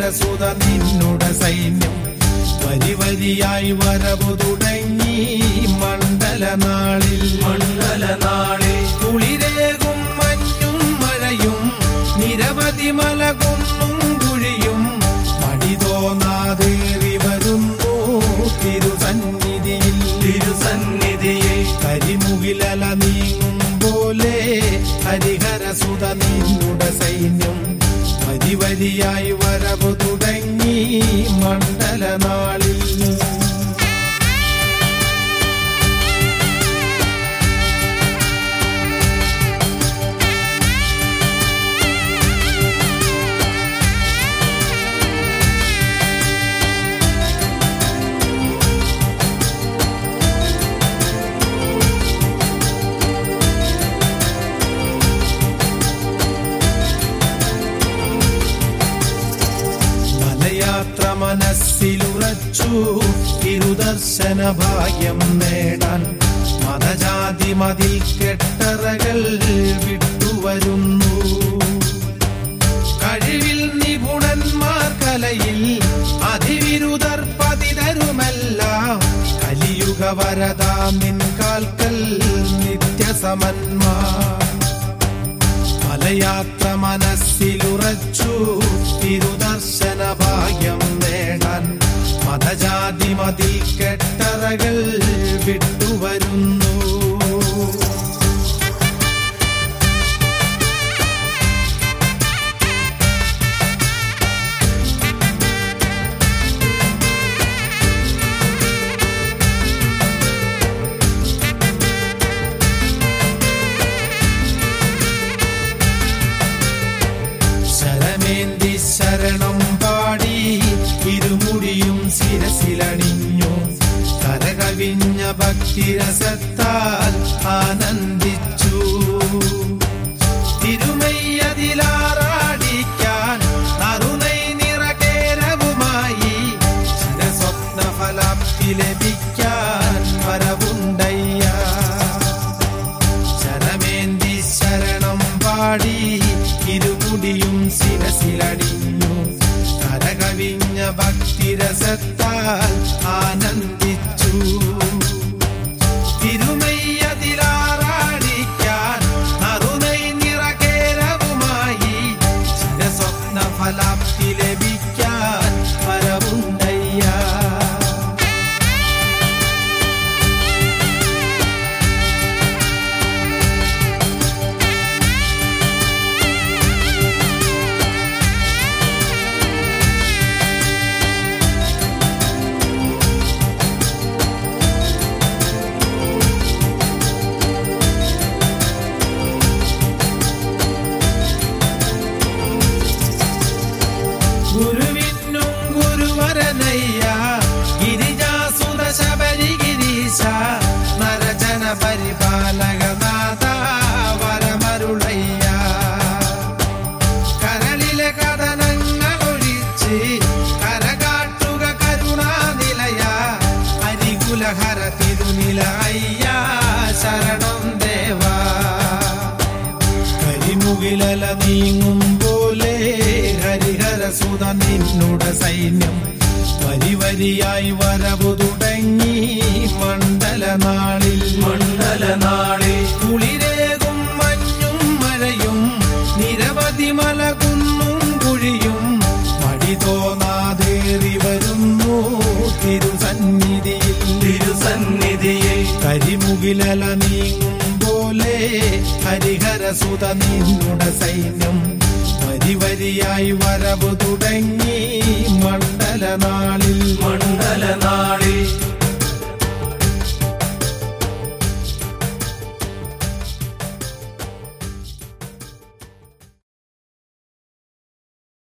ഹരിഹരസുത നിന്നുടെ സൈന്യം വരി വരിയായി വരവു തുടങ്ങി മണ്ഡലനാളിൽ മണ്ഡലനാളിൽ കുളിരേകും മഞ്ഞും മഴയും നിരവധി മലകുന്നും കുഴിയും മടി തോന്നാതേറി വരുന്നു തിരുസന്നിധിയിൽ തിരുസന്നിധിയിൽ കരിമുകിലല നീങ്ങും പോലെ ഹരിഹരസുത നിന്നുടെ സൈന്യം വരി വരിയായി വരവു തുടങ്ങി മണ്ഡലനാളിൽ മലയാത്ര മനസ്സിലുറച്ചു തിരുദർശന ഭാഗ്യം നേടാൻ മതജാതി മതിൽ കെട്ടറകൾ വിട്ടുവരുന്നു കഴിവിൽ നിപുണന്മാർ കലയിൽ അതിവിരുദർ പതിതരുമെല്ലാം കലിയുഗ വരദാ നിൻ കാൽക്കൽ നിത്യസമന്മാർ മലയാത്ര മനസ്സിലുറച്ചു തിരുദർശന ഭാഗ്യം നേടാൻ മതജാതി മതിൽ കെട്ടറകൾ വിട്ടുവരുന്നു ശരമേന്തി ശരണം പാടി ഇരുമുടിയും ശിരസിലണിഞ്ഞു കരകവിഞ്ഞ ഭക്തിരസത്താൽ ആനന്ദിച്ചു തിരുമയ്യതിലാറാടിക്കാൻ നറുനൈ നിറകേരവുമായി ചിരസ്വപ്ന ഫലാപ്തി ലഭിക്കാൻ വരവുണ്ടയ്യ ശരമേന്തി ശരണം പാടി ഇരുമുടിയും ശിരസിലടിഞ്ഞു കരകവിഞ്ഞ ഭക്തിരസത്താൽ ആനന്ദിച്ചു തിരുമയ്യതിലാറാടിക്കാൻ നറുനൈ നിറകേരവുമായി ചിരസ്വപ്ന ഫലാപ്തി ലഭിക്കാൻ വരവുണ്ടയ്യ ഗുരുവിനും ഗുരുവരനയ്യ ഗിരിജാസുത ശബരി ഗിരീശ നരജന പരിപാലകനാഥ വരമരുളയ്യ കരളിലെ കഥനങ്ങൾ ഒഴിച്ച് കരകാട്ടുക കരുണാനിലയ ഹരികുലഹര തിരുനില അയ്യ ശരണം ദേവാ കരിമുകിലല നീങ്ങും പോലെ ഹരിഹരസുത നിന്നുടെ സൈന്യം വരി വരിയായി വരവു തുടങ്ങി മണ്ഡലനാളിൽ മണ്ഡലനാളിൽ കുളിരേകും മഞ്ഞും മഴയും നിരവധി മലകുന്നും കുഴിയും മടി തോന്നാതേറി വരുന്നു തിരുസന്നിധിയിൽ തിരുസന്നിധിയിൽ കരിമുകിലല നീങ്ങും പോലെ ഹരിഹരസുത നിന്നുടെ സൈന്യം വരി വരിയായി വരവു തുടങ്ങി മണ്ഡലനാളിൽ മണ്ഡലനാളിൽ